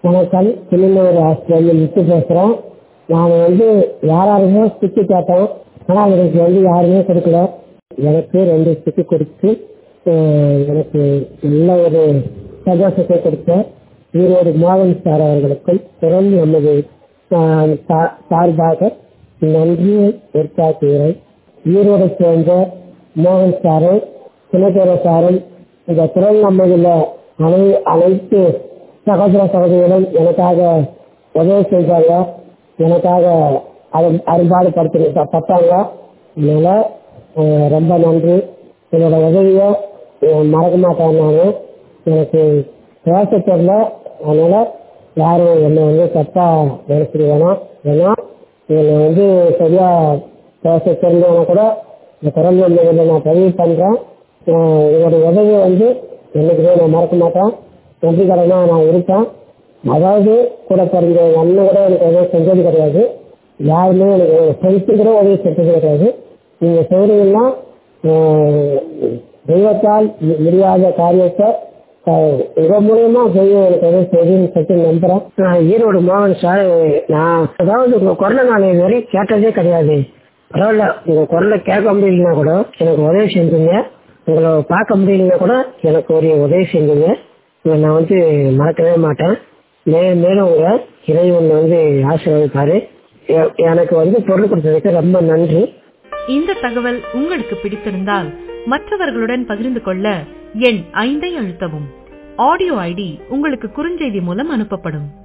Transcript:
வணக்கம் திருநெல்வேலி ஆசிரியர் விட்டு பேசுகிறேன் நான் வந்து யாராருமே ஸ்டிக்கு கேட்டேன் ஆனால் எனக்கு வந்து யாருமே கொடுக்கல எனக்கு ரெண்டு ஸ்டிக்கு கொடுத்து அஹ், எனக்கு நல்ல ஒரு சந்தோஷத்தை கொடுத்த ஈரோடு மோகன் சார் அவர்களுக்கும் தொடர்ந்து நமது அஹ், சா- சார்பாக நன்றியை உற்சாக்குகிறேன் ஈரோடு சேர்ந்த மோகன் சாரும் சின்னத்தேர சாரும் இந்த குரல் நம்மதில் அனை அனைத்து சகோதர சகோதரிகளும் எனக்காக உதவி செய்தாங்க எனக்காக அரு- அரும்பாடுபடுத்தி பட்டாங்க அதனால அஹ், ரொம்ப நன்றி என்னோட உதவியை அஹ், மறக்க மாட்டேன் நான் எனக்கு பேச தெரியல அதனால யாரும் என்னை வந்து தப்பா நினைச்சிட வேணாம் ஏன்னா என்னை வந்து சரியா பேச தெரிஞ்சவனா கூட இந்த குரல் நம்பர்ல நான் பதிவு பண்றேன் அஹ் என்னோட உதவியை வந்து என்னைக்குமே நான் மறக்க மாட்டேன் நன்றிகரனா நான் இருப்பேன் அதாவது கூட பிறந்த என் அண்ணன் கூட எனக்கு எதுவும் செஞ்சது கிடையாது யாருமே எனக்கு ஃப்ரெண்ட்ஸு கூட உதவி செஞ்சது கிடையாது நீங்க செய்றீங்கன்னா அஹ், தெய்வத்தால் மு- முடியாத காரியத்தை அஹ், உங்க மூலியமா செய்ய எனக்கு எதுவும் செய்யுன்னு சொல்லிட்டு நம்புறேன் நான் ஈரோடு மோகன் சார் நான் அதாவது உங்க குரலை நான் இதுவரை கேட்டதே கிடையாது பரவாயில்ல உங்க குரலை கேட்க முடியலன்னா கூட எனக்கு உதவி செஞ்சீங்க உங்களை பார்க்க முடியலன்னா கூட எனக்கு ஒரு உதவி செஞ்சீங்க இதை நான் வந்து மறக்கவே மாட்டேன் மேலும் மேலும் உங்க இறைவன் வந்து ஆசீர்வதிப்பாரு எ- எனக்கு வந்து பொருள் கொடுத்ததுக்கு ரொம்ப நன்றி இந்த தகவல் உங்களுக்கு பிடித்திருந்தால் மற்றவர்களுடன் பகிர்ந்து கொள்ள எண் ஐந்தை அழுத்தவும் ஆடியோ ஐடி உங்களுக்கு குறுஞ்செய்தி மூலம் அனுப்பப்படும்